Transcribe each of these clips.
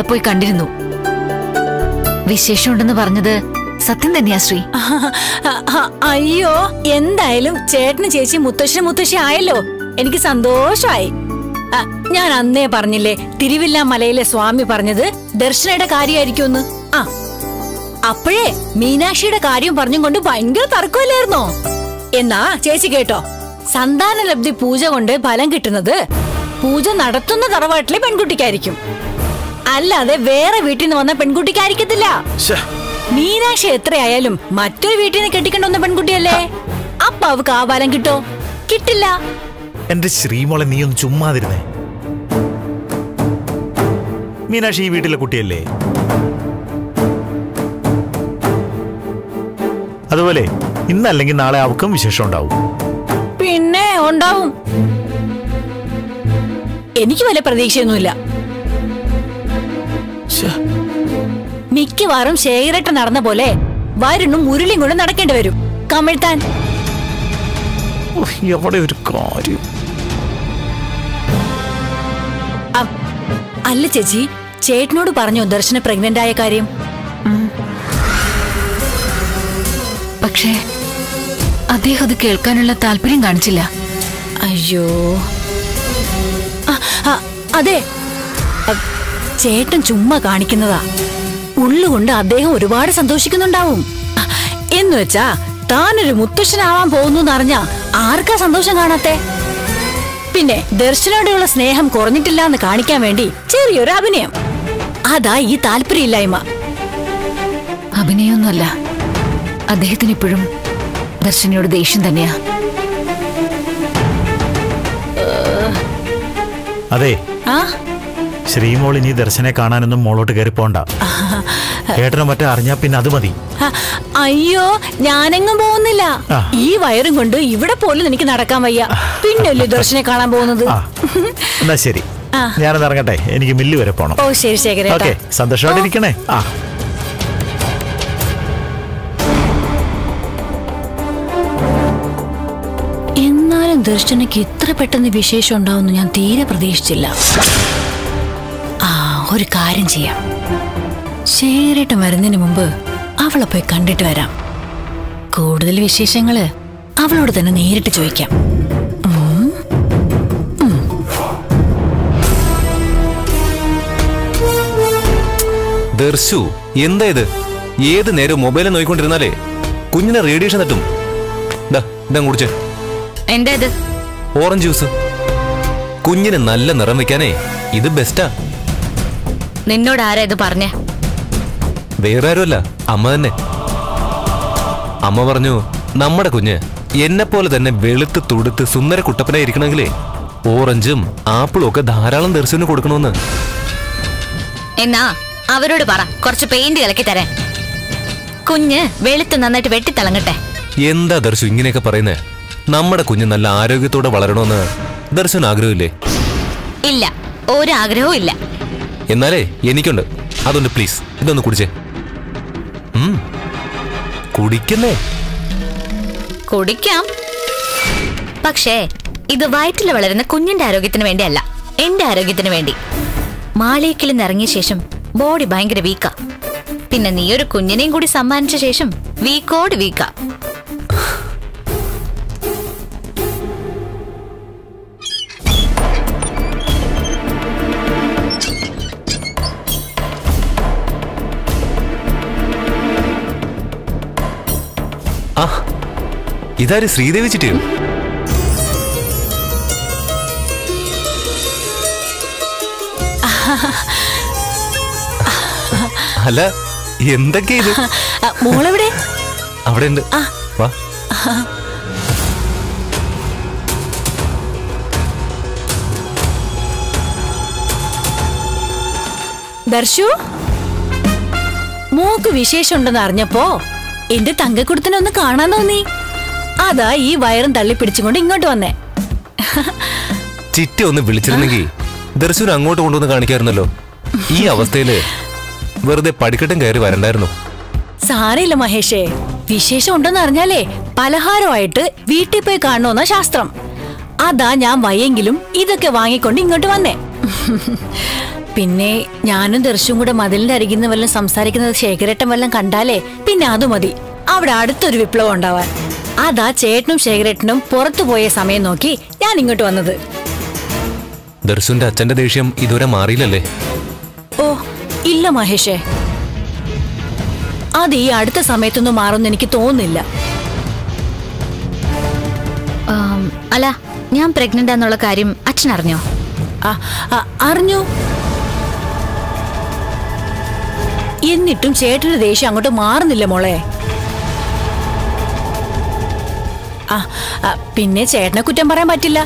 പോയി കണ്ടിരുന്നു വിശേഷമുണ്ടെന്ന് പറഞ്ഞത് സത്യം തന്നെയാ ശ്രീ അയ്യോ എന്തായാലും ചേട്ടന് ചേച്ചി മുത്തശ്ശി മുത്തശ്ശി ആയല്ലോ എനിക്ക് സന്തോഷമായി ആ, ഞാൻ അന്നേ പറഞ്ഞില്ലേ തിരുവില്ല മലയിലെ സ്വാമി പറഞ്ഞത് ദർശനയുടെ കാര്യമായിരിക്കുമെന്ന് ആ അപ്പോഴേ മീനാക്ഷിയുടെ കാര്യം പറഞ്ഞും കൊണ്ട് ഭയങ്കര തർക്കമില്ലായിരുന്നോ എന്നാ ചേച്ചി കേട്ടോ സന്താന ലബ്ധി പൂജ കൊണ്ട് ഫലം കിട്ടുന്നത് പൂജ നടത്തുന്ന തറവാട്ടിലെ പെൺകുട്ടിക്കായിരിക്കും അല്ലാതെ വേറെ വീട്ടിൽ നിന്ന് വന്ന പെൺകുട്ടിക്കായിരിക്കത്തില്ല ശ്ശേ, മീനാക്ഷി എത്രയായാലും മറ്റൊരു വീട്ടിൽ നിന്ന് കെട്ടിക്കൊണ്ടുവന്ന പെൺകുട്ടിയല്ലേ അപ്പൊ അവക്ക് ആ ഫലം കിട്ടോ കിട്ടില്ല എന്റെ ശ്രീമോളെ നീ ഒന്ന് ചുമ്മാതിരുന്നേ മീനാക്ഷി ഈ വീട്ടിലെ കുട്ടിയല്ലേ അതുപോലെ ഇന്നല്ലെങ്കിൽ നാളെ അവക്കും വിശേഷം ഉണ്ടാവും പിന്നെ ഉണ്ടാവും എനിക്ക് വല്ല പ്രതീക്ഷയൊന്നുമില്ല ശ്ശേ, മിക്കവാറും ശേഖരട്ട നടന്ന പോലെ വരുണും മുരളിയും കൊണ്ട് നടക്കേണ്ടി വരും കമിഴ്ത്താൻ ഓ, എവിടെ ഒരു കാര്യം അ- അല്ല ചേച്ചി ചേട്ടനോട് പറഞ്ഞോ ദർശന പ്രഗ്നന്റ് ആയ കാര്യം പക്ഷേ അദ്ദേഹം അത് കേൾക്കാനുള്ള താല്പര്യം കാണിച്ചില്ല അയ്യോ ആ, ആ, അതെ അ, ചേട്ടൻ ചുമ്മാ കാണിക്കുന്നതാ ഉള്ളുകൊണ്ട് അദ്ദേഹം ഒരുപാട് സന്തോഷിക്കുന്നുണ്ടാവും ആ, എന്ന് വെച്ചാ താനൊരു മുത്തശ്ശനാവാൻ പോകുന്നു എന്നറിഞ്ഞ ആർക്കാ സന്തോഷം കാണാത്തെ പിന്നെ ദർശനോടെയുള്ള സ്നേഹം കുറഞ്ഞിട്ടില്ല എന്ന് കാണിക്കാൻ വേണ്ടി ചെറിയൊരു അഭിനയം അതാ ഈ താല്പര്യമില്ലായ്മ അഭിനയൊന്നുമല്ല അദ്ദേഹത്തിന് ഇപ്പോഴും ദർശനയോട് ദേഷ്യം തന്നെയാ അതെ ആ ശ്രീമോൾ ഇനി ദർശനെ കാണാനൊന്നും മോളോട്ട് കയറി പോണ്ട ഏട്ടനോ മറ്റോ അറിഞ്ഞാ പിന്നെ അത് മതി ആ, അയ്യോ ഞാനെങ്ങും പോകുന്നില്ല ആ. ഈ വയറും കൊണ്ട് ഇവിടെ പോലും എനിക്ക് നടക്കാൻ വയ്യ പിന്നല്ലേ ദർശനെ കാണാൻ പോകുന്നത് ആ എന്നാ ശരി ആ. ഞാനൊന്ന് ഇറങ്ങട്ടെ എനിക്ക് മില്ല് വരെ പോണം ഓ ശരി ശേഖരേട്ടാ ഓക്കെ സന്തോഷമായിട്ടിരിക്കണേ ആ എന്നാലും ദർശനയ്ക്ക് ഇത്ര പെട്ടെന്ന് വിശേഷം ഉണ്ടാവുമെന്ന് ഞാൻ തീരെ പ്രതീക്ഷിച്ചില്ല ആ ഒരു കാര്യം ചെയ്യാം ശേഖരേട്ടൻ വരുന്നതിന് മുമ്പ് അവളെ പോയി കണ്ടിട്ട് വരാം കൂടുതൽ വിശേഷങ്ങള് അവളോട് തന്നെ നേരിട്ട് ചോദിക്കാം ഉം. ദർശു എന്താ ഇത് ഏത് നേരം മൊബൈലിൽ നോക്കിക്കൊണ്ടിരുന്നാലേ കുഞ്ഞിനെ റേഡിയേഷൻ തട്ടും ദാ ഇതാ കുടിച്ചേ എന്താ ഇത് ഓറഞ്ച് ജ്യൂസ് കുഞ്ഞിന് നല്ല നിറം വെക്കാനേ ഇത് ബെസ്റ്റാ നിന്നോട് ആരാ ഇത് പറഞ്ഞേ വേറെ ആരുമല്ല അമ്മ തന്നെ അമ്മ പറഞ്ഞു നമ്മുടെ കുഞ്ഞ് എന്നെ പോലെ തന്നെ വെളുത്ത് തുടുത്ത് സുന്ദര കുട്ടപ്പനായി ഇരിക്കണമെങ്കിലേ ഓറഞ്ചും ആപ്പിളും ഒക്കെ ധാരാളം ദർശനം കൊടുക്കണമെന്ന് എന്നാ അവരോട് പറ കുറച്ച് പെയിന്റ് കലക്കി തരാൻ കുഞ്ഞ് വെളുത്ത് നന്നായിട്ട് വെട്ടിത്തിളങ്ങട്ടെ എന്താ ദർശു ഇങ്ങനെയൊക്കെ പറയുന്നേ നമ്മുടെ കുഞ്ഞ് നല്ല ആരോഗ്യത്തോടെ വളരണമെന്ന് ദർശന ആഗ്രഹമില്ലേ ഇല്ല ഒരാഗ്രഹവും ഇല്ല എന്നാലേ എനിക്കുണ്ട് അതുകൊണ്ട് പ്ലീസ് ഇതൊന്ന് കുടിച്ചേ ഉം. കുടിക്കുന്നേ കുടിക്കാം പക്ഷേ ഇത് വയറ്റിൽ വളരുന്ന കുഞ്ഞിന്റെ ആരോഗ്യത്തിന് വേണ്ടിയല്ല എന്റെ ആരോഗ്യത്തിന് വേണ്ടി മാളിയേക്കിൽ നിന്ന് ഇറങ്ങിയ ശേഷം ബോഡി ഭയങ്കര വീക്കാ പിന്നെ നീ ഒരു കുഞ്ഞിനെയും കൂടി സമ്മാനിച്ച ശേഷം വീക്കോട് വീക്കാ ആ ഇതാര് ശ്രീദേവി ചിറ്റിയോ അല്ല എന്തൊക്കെ ഇത് ആ, മോളെവിടെ അവിടെ ഉണ്ട് വാ ദർശു മോക്ക് വിശേഷമുണ്ടെന്ന് അറിഞ്ഞപ്പോ എന്റെ തങ്കക്കുടത്തിനെ ഒന്ന് കാണാൻ തോന്നി അതാ ഈ വയറും തള്ളി പിടിച്ചുകൊണ്ട് ഇങ്ങോട്ട് വന്നേ ചിറ്റ ഒന്ന് വിളിച്ചിരുന്നെങ്കിൽ ദർശനം അങ്ങോട്ട് കൊണ്ടുവന്ന് കാണിക്കായിരുന്നല്ലോ ഈ അവസ്ഥയില് വെറുതെ പടിക്കെട്ടും കയറി വരണ്ടായിരുന്നു സാരയില്ല മഹേഷേ വിശേഷം ഉണ്ടെന്ന് അറിഞ്ഞാലേ പലഹാരമായിട്ട് വീട്ടിൽ പോയി കാണണമെന്ന ശാസ്ത്രം അതാ ഞാൻ വയ്യെങ്കിലും ഇതൊക്കെ വാങ്ങിക്കൊണ്ട് ഇങ്ങോട്ട് വന്നേ പിന്നെ ഞാനും ദർശവും കൂടെ മതിലിന്റെ അരികിന്ന് വല്ലതും സംസാരിക്കുന്നത് ശേഖരേട്ടൻ വല്ലതും കണ്ടാലേ പിന്നെ അത് മതി അവിടെ അടുത്തൊരു വിപ്ലവം ഉണ്ടാവാൻ അതാ ചേട്ടനും ശേഖരേട്ടനും പുറത്തു പോയ സമയം നോക്കി ഞാൻ ഇങ്ങോട്ട് വന്നത് ദർശുന്റെ അച്ഛന്റെ ദേഷ്യം ഇതുവരെ മാറിയില്ലല്ലേ ഓ ഇല്ല മഹേഷേ അത് ഈ അടുത്ത സമയത്തൊന്നും മാറുമെന്ന് എനിക്ക് തോന്നുന്നില്ല ആം, അല്ല ഞാൻ പ്രഗ്നന്റ് എന്നുള്ള കാര്യം അച്ഛൻ അറിഞ്ഞോ ആ, ആ, അറിഞ്ഞു എന്നിട്ടും ചേട്ടന്റെ ദേഷ്യം അങ്ങോട്ട് മാറുന്നില്ല മോളെ ആ ആ, പിന്നെ ചേട്ടനെ കുറ്റം പറയാൻ പറ്റില്ല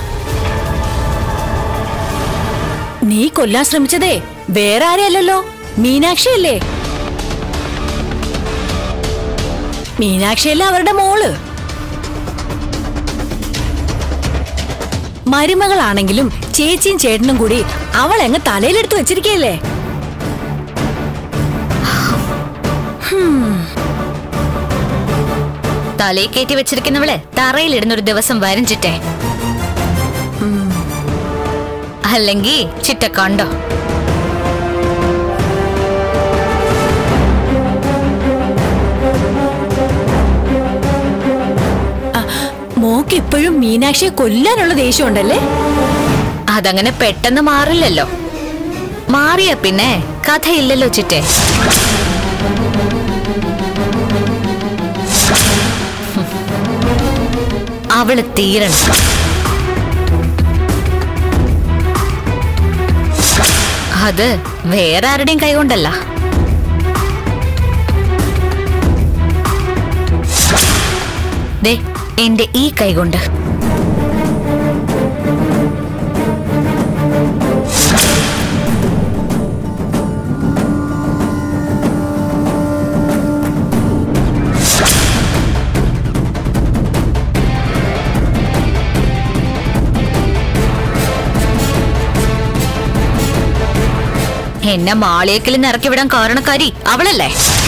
നീ കൊല്ലാൻ ശ്രമിച്ചതേ വേറെ ആരെയല്ലല്ലോ മീനാക്ഷി അല്ലേ മീനാക്ഷിയല്ലേ അവരുടെ മോള് മരുമകളാണെങ്കിലും ചേച്ചിയും ചേട്ടനും കൂടി അവൾ അങ്ങ് തലയിലെടുത്ത് വെച്ചിരിക്കല്ലേ തലയിൽ കയറ്റി വെച്ചിരിക്കുന്നവളെ തറയിലിടുന്ന ഒരു ദിവസം വരും ചിറ്റേ അല്ലെങ്കിൽ ചിറ്റ കണ്ടോ മോക്ക് ഇപ്പോഴും മീനാക്ഷിയെ കൊല്ലാനുള്ള ദേഷ്യമുണ്ടല്ലേ അതങ്ങനെ പെട്ടെന്ന് മാറില്ലല്ലോ മാറിയ പിന്നെ കഥയില്ലല്ലോ ചിറ്റേ അവള് തീരണം അത് വേറെ ആരുടെയും കൈകൊണ്ടല്ല ദേ എന്റെ ഈ കൈകൊണ്ട് എന്നെ മാളിയേക്കിൽ നിന്ന് ഇറക്കി വിടാൻ കാരണക്കാരി അവളല്ലേ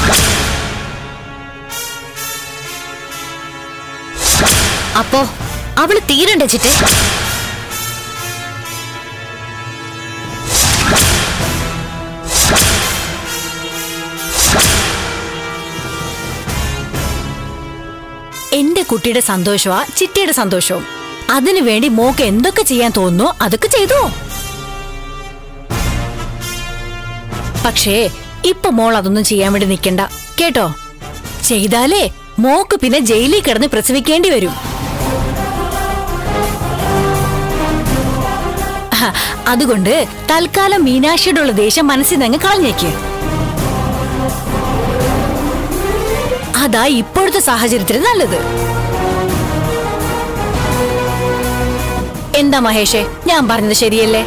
അപ്പോ അവള് തീരണ്ടേ ചിറ്റേ എന്റെ കുട്ടിയുടെ സന്തോഷമാ ചിറ്റയുടെ സന്തോഷവും അതിനു വേണ്ടി മോക്ക് എന്തൊക്കെ ചെയ്യാൻ തോന്നുന്നോ അതൊക്കെ ചെയ്തോ പക്ഷേ ഇപ്പൊ മോൾ അതൊന്നും ചെയ്യാൻ വേണ്ടി നിൽക്കണ്ട കേട്ടോ ചെയ്താലേ മോക്ക് പിന്നെ ജയിലിൽ കിടന്ന് പ്രസവിക്കേണ്ടി വരും ഹ, അതുകൊണ്ട് തൽക്കാലം മീനാക്ഷിയുടെ ഉള്ള ദേഷ്യം മനസ്സിൽ നിന്ന് അങ്ങ് കളഞ്ഞേക്ക് അതാ ഇപ്പോഴത്തെ സാഹചര്യത്തിൽ നല്ലത് എന്താ മഹേഷേ ഞാൻ പറഞ്ഞത് ശരിയല്ലേ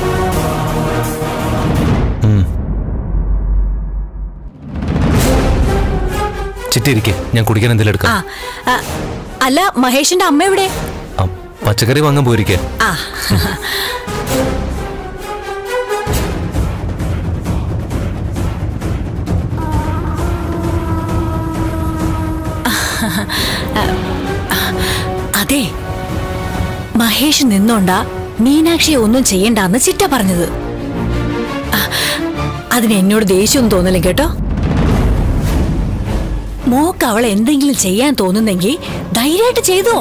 ചിറ്റിരിക്കെ ഞാൻ കുടിക്കാൻ എന്തെങ്കിലും ആ എടുക്കാം ആ, അല്ല മഹേഷിന്റെ അമ്മ എവിടെ ആ, പച്ചക്കറി വാങ്ങാൻ പോയിരിക്കെ ആ അതെ മഹേഷ് നിന്നോണ്ടാ മീനാക്ഷിയെ ഒന്നും ചെയ്യണ്ടെന്ന് ചിറ്റ പറഞ്ഞത് ആ, അതിന് എന്നോട് ദേഷ്യമൊന്നും തോന്നില്ല കേട്ടോ മോക്ക് അവൾ എന്തെങ്കിലും ചെയ്യാൻ തോന്നുന്നെങ്കിൽ ധൈര്യമായിട്ട് ചെയ്തോ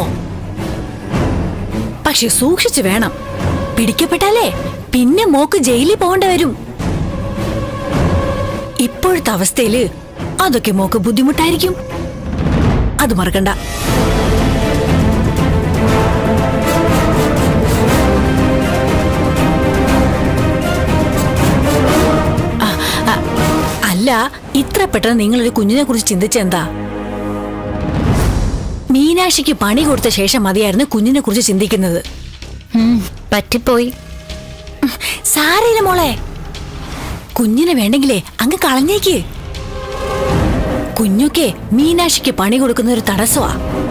പക്ഷെ സൂക്ഷിച്ചു വേണം പിടിക്കപ്പെട്ടാലേ പിന്നെ മോക്ക് ജയിലിൽ പോകേണ്ടി വരും ഇപ്പോഴത്തെ അവസ്ഥയില് അതൊക്കെ മോക്ക് ബുദ്ധിമുട്ടായിരിക്കും അത് മറക്കണ്ട ആ, ആ, അല്ല ഇത്ര പെട്ടെന്ന് നിങ്ങളൊരു കുഞ്ഞിനെ കുറിച്ച് ചിന്തിച്ചെന്താ മീനാക്ഷിക്ക് പണി കൊടുത്ത ശേഷം മതിയായിരുന്നു കുഞ്ഞിനെ കുറിച്ച് ചിന്തിക്കുന്നത് ഉം, പറ്റിപ്പോയി സാരയില്ല മോളെ കുഞ്ഞിനെ വേണ്ടെങ്കിലേ അങ്ങ് കളഞ്ഞേക്ക് കുഞ്ഞൊക്കെ മീനാക്ഷിക്ക് പണി കൊടുക്കുന്ന ഒരു തടസ്സമാ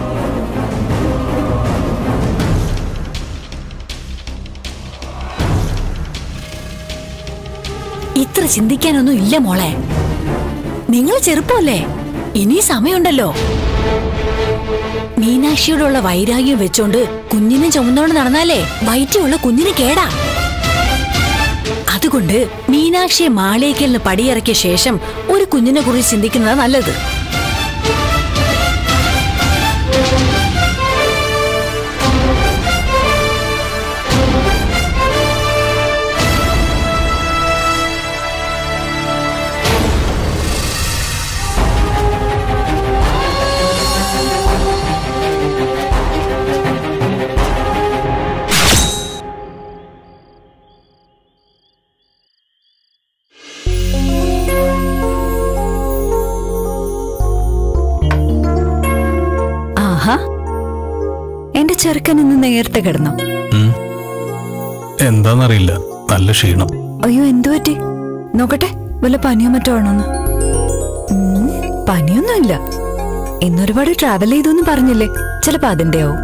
ഇത്ര ചിന്തിക്കാനൊന്നും ഇല്ല മോളെ നിങ്ങൾ ചെറുപ്പമല്ലേ ഇനി സമയമുണ്ടല്ലോ മീനാക്ഷിയോടുള്ള വൈരാഗ്യം വെച്ചോണ്ട് കുഞ്ഞിനെ ചുമന്നോണ്ട് നടന്നാലേ വയറ്റിലുള്ള കുഞ്ഞിന് കേടാ അതുകൊണ്ട് മീനാക്ഷിയെ മാളിയേക്കലിന് പടിയിറക്കിയ ശേഷം ഒരു കുഞ്ഞിനെ കുറിച്ച് ചിന്തിക്കുന്നതാ നല്ലത് ആഹാ എന്റെ ചെറുക്കൻ ഇന്ന് നേരത്തെ കിടന്നു ഉം. എന്താന്നറിയില്ല നല്ല ക്ഷീണം അയ്യോ എന്തു പറ്റി നോക്കട്ടെ വല്ല പനിയോ മറ്റോ ആണോന്ന് ഉം, പനിയൊന്നുമില്ല ഇന്നൊരുപാട് ട്രാവൽ ചെയ്തൊന്നും പറഞ്ഞില്ലേ ചിലപ്പോ അതിന്റെ ആവും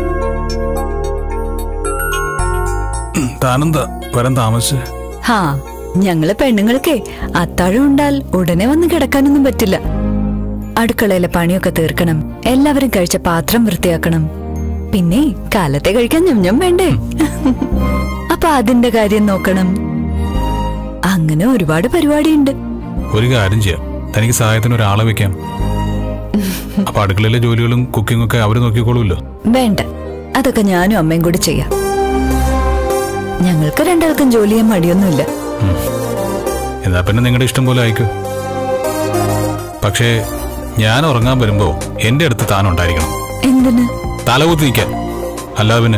ഉം, താനെന്താ വരാൻ താമസിച്ച് ഹാ ഞങ്ങള് പെണ്ണുങ്ങൾക്കേ അത്താഴം ഉണ്ടാൽ ഉടനെ വന്ന് കിടക്കാനൊന്നും പറ്റില്ല അടുക്കളയിലെ പണിയൊക്കെ തീർക്കണം എല്ലാവരും കഴിച്ച പാത്രം വൃത്തിയാക്കണം പിന്നെ കാലത്തെ കഴിക്കാൻ ഞം വേണ്ടേ അപ്പൊ അതിന്റെ കാര്യം നോക്കണം അങ്ങനെ ഒരുപാട് പരിപാടിയുണ്ട് ഒരു കാര്യം ചെയ്യാം തനിക്ക് സഹായത്തിന് ഒരാളെ വെക്കാം അപ്പൊ അടുക്കളയിലെ ജോലികളും കുക്കിംഗ് ഒക്കെ അവര് നോക്കിക്കോളൂല്ലോ വേണ്ട അതൊക്കെ ഞാനും അമ്മയും കൂടി ചെയ്യാം ഞങ്ങൾക്ക് രണ്ടാൾക്കും ജോലി ചെയ്യാൻ മടിയൊന്നുമില്ല എന്നാ പിന്നെ നിങ്ങളുടെ ഇഷ്ടം പോലെ ആയിക്കോ പക്ഷേ ഞാൻ ഉറങ്ങാൻ വരുമ്പോ എന്റെ അടുത്ത് താൻ ഉണ്ടായിരിക്കണം എന്തിന് തലകുത്തി നിൽക്കാൻ അല്ലാതെ പിന്നെ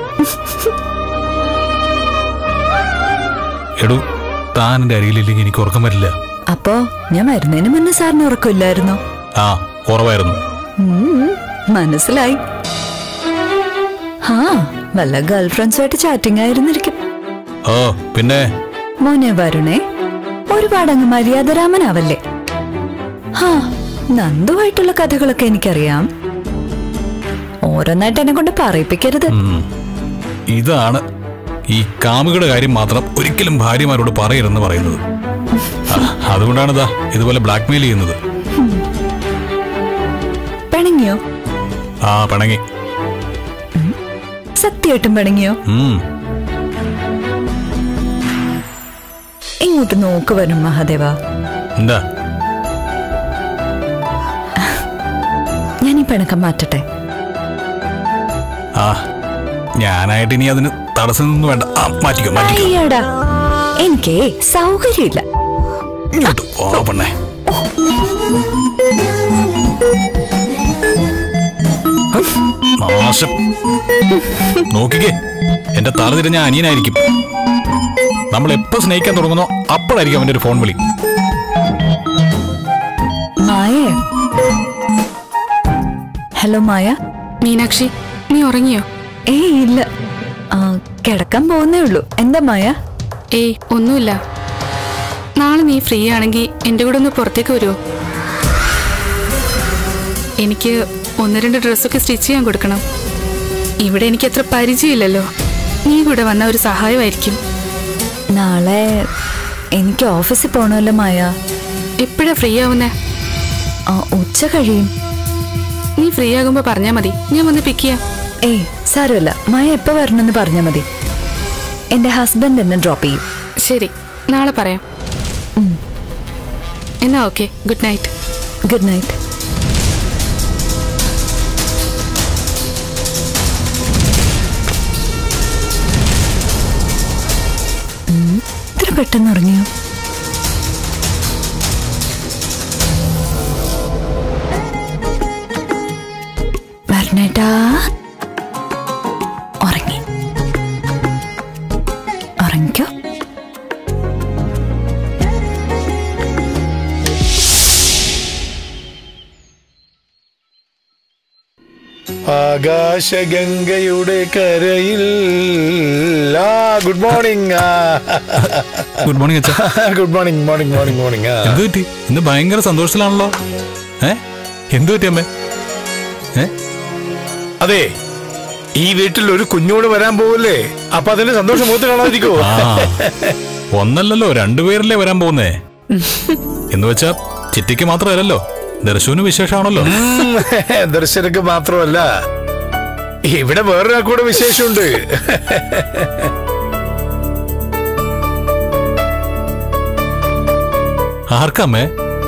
എടൂ താൻ എന്റെ അരികിലില്ലെങ്കിൽ എനിക്ക് ഉറക്കം വരില്ല അപ്പോ ഞാൻ വരുന്നതിന് മുന്നേ സാറിന് ഉറക്കമില്ലായിരുന്നോ ആ കുറവായിരുന്നു ഉം, മനസ്സിലായി ഹാ വല്ല ഗേൾ ഫ്രണ്ട്സുമായിട്ട് ചാറ്റിംഗ് ആയിരുന്നിരിക്കും ഓ പിന്നെ മോനെ വരുണേ ഒരുപാട് അങ്ങ് മര്യാദരാമനാവല്ലേ ഹാ നന്ദുവായിട്ടുള്ള കഥകളൊക്കെ എനിക്കറിയാം ഓരോന്നായിട്ട് എന്നെ കൊണ്ട് പറയിപ്പിക്കരുത് ഉം. ഇതാണ് ഈ കാമുകയുടെ കാര്യം മാത്രം ഒരിക്കലും ഭാര്യമാരോട് പറയരുതെന്ന് പറയുന്നത് ആ, അതുകൊണ്ടാണ് ഇതാ ഇതുപോലെ ബ്ലാക്ക്മെയിൽ ചെയ്യുന്നത് പിണങ്ങിയോ ആ പിണങ്ങി സത്യമായിട്ടും പിണങ്ങിയോ ഉം. ഇങ്ങോട്ട് നോക്ക് വരും മഹാദേവ എന്താ ഞാൻ ഈ പിണക്കം മാറ്റട്ടെ ആ ഞാനായിട്ട് ഇനി അതിന് തടസ്സമൊന്നും വേണ്ട ആ മാറ്റിക്കോ മാറ്റിക്കോ അയ്യടാ എനിക്കേ സൗകര്യമില്ല ഇങ്ങോട്ട് പോ പെണ്ണേ നാശം നോക്കിക്കേ എന്റെ തല തിരിഞ്ഞ അനിയനായിരിക്കും നമ്മൾ എപ്പോ സ്നേഹിക്കാൻ തുടങ്ങുന്നോ അപ്പോഴായിരിക്കും അവന്റെ ഒരു ഫോൺ വിളി മായേ ഹലോ മായ മീനാക്ഷി നീ ഉറങ്ങിയോ ഏയ് ഇല്ല ആ, കിടക്കാൻ പോകുന്നേ ഉള്ളൂ എന്താ മായ ഏയ് ഒന്നുമില്ല നാളെ നീ ഫ്രീ ആണെങ്കിൽ എൻ്റെ കൂടെ ഒന്ന് പുറത്തേക്ക് വരുമോ എനിക്ക് ഒന്ന് രണ്ട് ഡ്രസ്സൊക്കെ സ്റ്റിച്ച് ചെയ്യാൻ കൊടുക്കണം ഇവിടെ എനിക്ക് അത്ര പരിചയമില്ലല്ലോ നീ കൂടെ വന്ന ഒരു സഹായമായിരിക്കും നാളെ എനിക്ക് ഓഫീസിൽ പോകണമല്ലോ മായ എപ്പോഴാ ഫ്രീ ആവുന്നേ ആ, ഉച്ച കഴിയും നീ ഫ്രീ ആകുമ്പോൾ പറഞ്ഞാൽ മതി ഞാൻ വന്ന് പിക്ക് ചെയ്യാം ഏയ് സാരമില്ല മായ എപ്പോ വരണമെന്ന് പറഞ്ഞാൽ മതി എന്റെ ഹസ്ബൻഡ് എന്നെ ഡ്രോപ്പ് ചെയ്യും ശരി നാളെ പറയാം എന്നാ okay good night good night ഉം, ഇത്ര പെട്ടെന്ന് ഉറങ്ങിയോ വരണേട്ടാ ഉറങ്ങി ഉറങ്ങിക്കോ ആകാശഗംഗയുടെ കരയിൽ ആ ഗുഡ് മോർണിംഗ് ഗുഡ് മോർണിംഗ് അച്ഛാ good morning morning morning morning എന്ത് പറ്റി ഇന്ന് ഭയങ്കര സന്തോഷത്തിലാണല്ലോ ഏ എന്ത് പറ്റി അമ്മേ ഏ അതെ ഈ വീട്ടിൽ ഒരു കുഞ്ഞോട് വരാൻ പോവല്ലേ അപ്പൊ അതിന്റെ സന്തോഷം മൂത്ത് കാണാതിരിക്കോ ആ ഒന്നല്ലല്ലോ രണ്ടുപേരല്ലേ വരാൻ പോകുന്നേ എന്ന് വെച്ചാ ചിറ്റിക്ക് മാത്രമല്ലല്ലോ ദർശുവിന് വിശേഷമാണല്ലോ ദർശനക്ക് മാത്രമല്ല ഇവിടെ വേറൊരാൾക്കൂടെ വിശേഷമുണ്ട് ആർക്കമ്മേ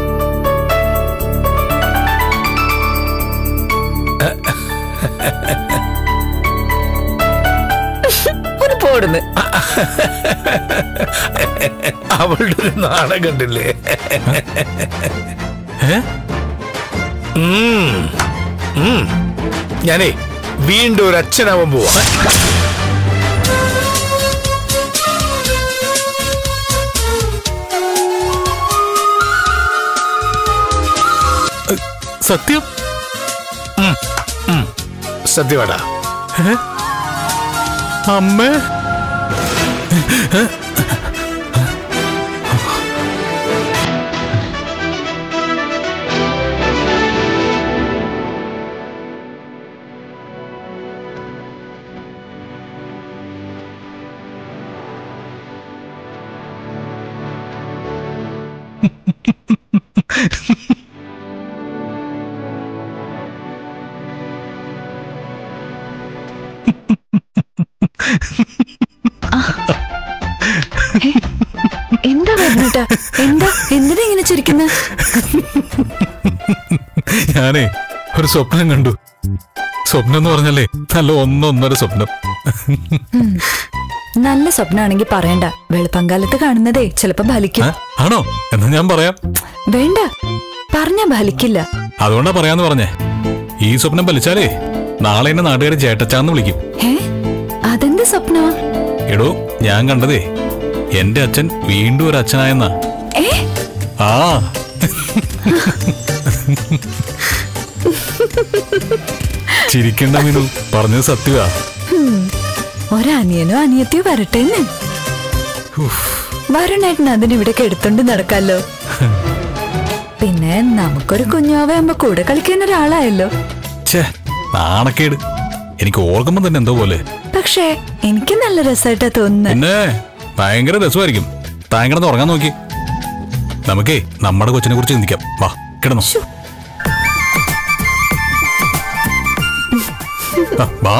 ഒന്ന് പോടുന്നു അവളുടെ ഒരു നാണം കണ്ടില്ലേ ഏ ഉം. ഉം. ഞാനേ വീണ്ടും ഒരു അച്ഛനാവാൻ പോവാ സത്യം സത്യമാടാ അമ്മേ എന്താ വരുന്നേട്ടാ എന്താ എന്തിനാ ഇങ്ങനെ ചിരിക്കുന്ന ഞാനേ ഒരു സ്വപ്നം കണ്ടു സ്വപ്നം എന്ന് പറഞ്ഞല്ലേ നല്ല ഒന്നൊന്നര സ്വപ്നം നല്ല സ്വപ്നമാണെങ്കിൽ പറയണ്ട വെളുപ്പങ്കാലത്ത് കാണുന്നതേ ചിലപ്പോ ആ, ഫലിക്കും ആണോ എന്നാ ഞാൻ പറയാം വേണ്ട പറഞ്ഞ ഫലിക്കില്ല അതുകൊണ്ടാ പറയാന്ന് പറഞ്ഞേ ഈ സ്വപ്നം വലിച്ചാലേ നാളെ എന്നെ നാട്ടുകാരെ ചേട്ടച്ചാന്ന് വിളിക്കും ഏ അതെന്ത് സ്വപ്നമാ എടോ ഞാൻ കണ്ടതേ എന്റെ അച്ഛൻ വീണ്ടും ഒരു അച്ഛനായെന്നാ ഏ ആ ചിരിക്കണ്ട മീനു പറഞ്ഞത് സത്യവാ ഒരനിയനോ അനിയത്തിയോ വരട്ടെന്ന് വരണേട്ടൻ അതിനിവിടേക്ക് എടുത്തോണ്ട് നടക്കാലോ പിന്നെ നമുക്കൊരു കുഞ്ഞാവയാകുമ്പോ കൂടെ കളിക്കാൻ ഒരാളായല്ലോ ഛേ നാണക്കേട് എനിക്ക് ഓർക്കുമ്പോ തന്നെ എന്തോ പോലെ പക്ഷേ എനിക്ക് നല്ല രസമായിട്ടാ തോന്നുന്നത് പിന്നെ ഭയങ്കര രസമായിരിക്കും താൻ കിടന്ന് ഉറങ്ങാൻ നോക്കി നമുക്കേ നമ്മുടെ കൊച്ചിനെ കുറിച്ച് ചിന്തിക്കാം വാ കിടന്നു ആ, വാ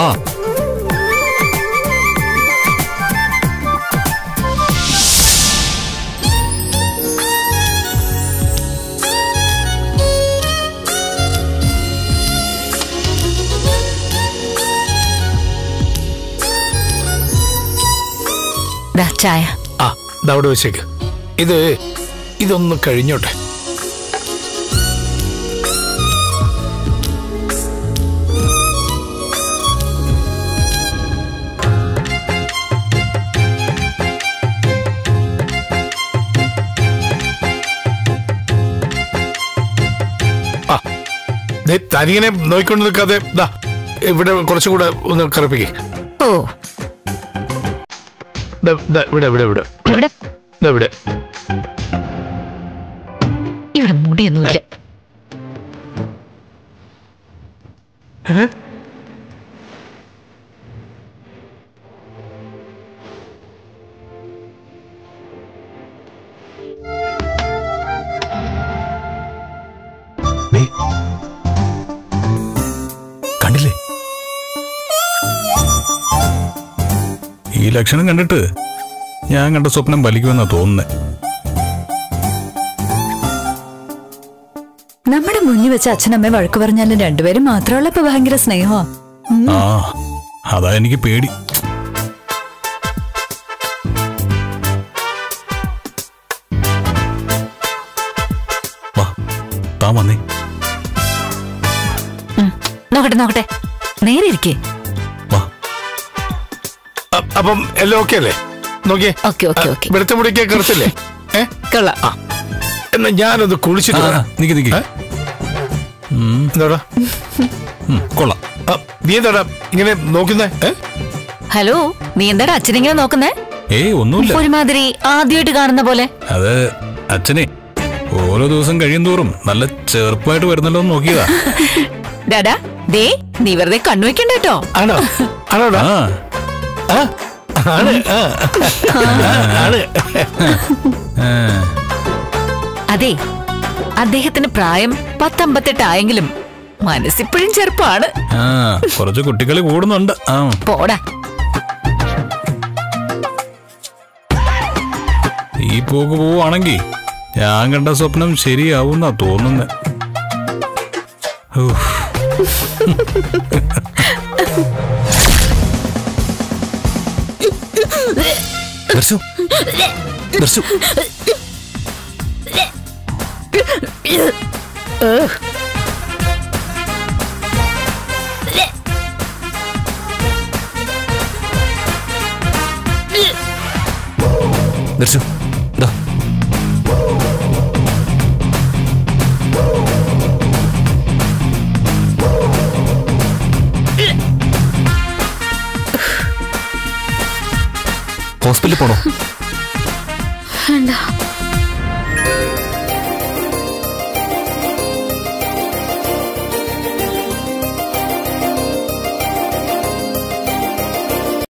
ദാ ചായ ആ ദവിടെ വെച്ചേക്ക് ഇത് ഇതൊന്ന് കഴിഞ്ഞോട്ടെ ആ ദേ, തനിങ്ങനെ നോയിക്കൊണ്ട് നിൽക്കാതെ ദാ ഇവിടെ കുറച്ചും കൂടെ ഒന്ന് കറുപ്പിക്കേ ഓ ഇവിടെ ഇവിടെ ഇവിടെ ഇവിടെ ദാ ഇവിടെ ഇവിടെ മുടിയൊന്നുമില്ല ദേ. കണ്ടില്ലേ ഈ ലക്ഷണം കണ്ടിട്ട് ഞാൻ കണ്ട സ്വപ്നം വലിക്കുമെന്നാ തോന്നുന്നത് നമ്മുടെ മുന്നിൽ വെച്ച് അച്ഛനമ്മ വഴക്ക് പറഞ്ഞാലും രണ്ടുപേരും മാത്രമുള്ളപ്പോ ഭയങ്കര സ്നേഹമാ ആ അതാ എനിക്ക് പേടി വാ താൻ വന്നേ നോക്കട്ടെ നോക്കട്ടെ നേരെ ഇരിക്കേ വാ അ- അപ്പം എല്ലാം ഓക്കെ അല്ലേ നോക്കിയേ ഓക്കെ ഓക്കെ ഓക്കെ വെളുത്ത മുടിക്ക് കറുത്തില്ലേ ഏ കൊള്ളാം ആ എന്നാ ഞാനൊന്ന് കുളിച്ചിട്ട് ആ, വരാം നിക്ക് നിക്ക് ഏ? എന്താടാ ഉം, കൊള്ളാം ആ, നീ എന്താടാ ഇങ്ങനെ നോക്കുന്നേ ഏ? ഹലോ നീ എന്താടാ അച്ഛനിങ്ങനെ നോക്കുന്നേ ഏയ് ഒന്നുമില്ല ഒരുമാതിരി ആദ്യമായിട്ട് കാണുന്ന പോലെ അത് അച്ഛനെ ഓരോ ദിവസം കഴിയും തോറും നല്ല ചെറുപ്പമായിട്ട് വരുന്നല്ലോ എന്ന് നോക്കിയതാ ഡാഡാ ദേ നീ വെറുതെ കണ്ണുവെക്കണ്ട കേട്ടോ ആണോ ആണോടാ ആ ആ, ആണ് ആ. ആണ് ആ, അതെ അദ്ദേഹത്തിന് പ്രായം പത്തമ്പത്തെട്ട് ആയെങ്കിലും മനസ്സിപ്പോഴും ചെറുപ്പമാണ് ആ കുറച്ച് കുട്ടികളി കൂടുന്നുണ്ട് ആ പോടാ ഈ പോക്ക് പോവാണെങ്കിൽ ഞാൻ കണ്ട സ്വപ്നം ശരിയാവുന്നാ തോന്നുന്നത് ദർശു ദർശു ദർശു ദാ ഹോസ്പിറ്റലിൽ പോണോ വേണ്ട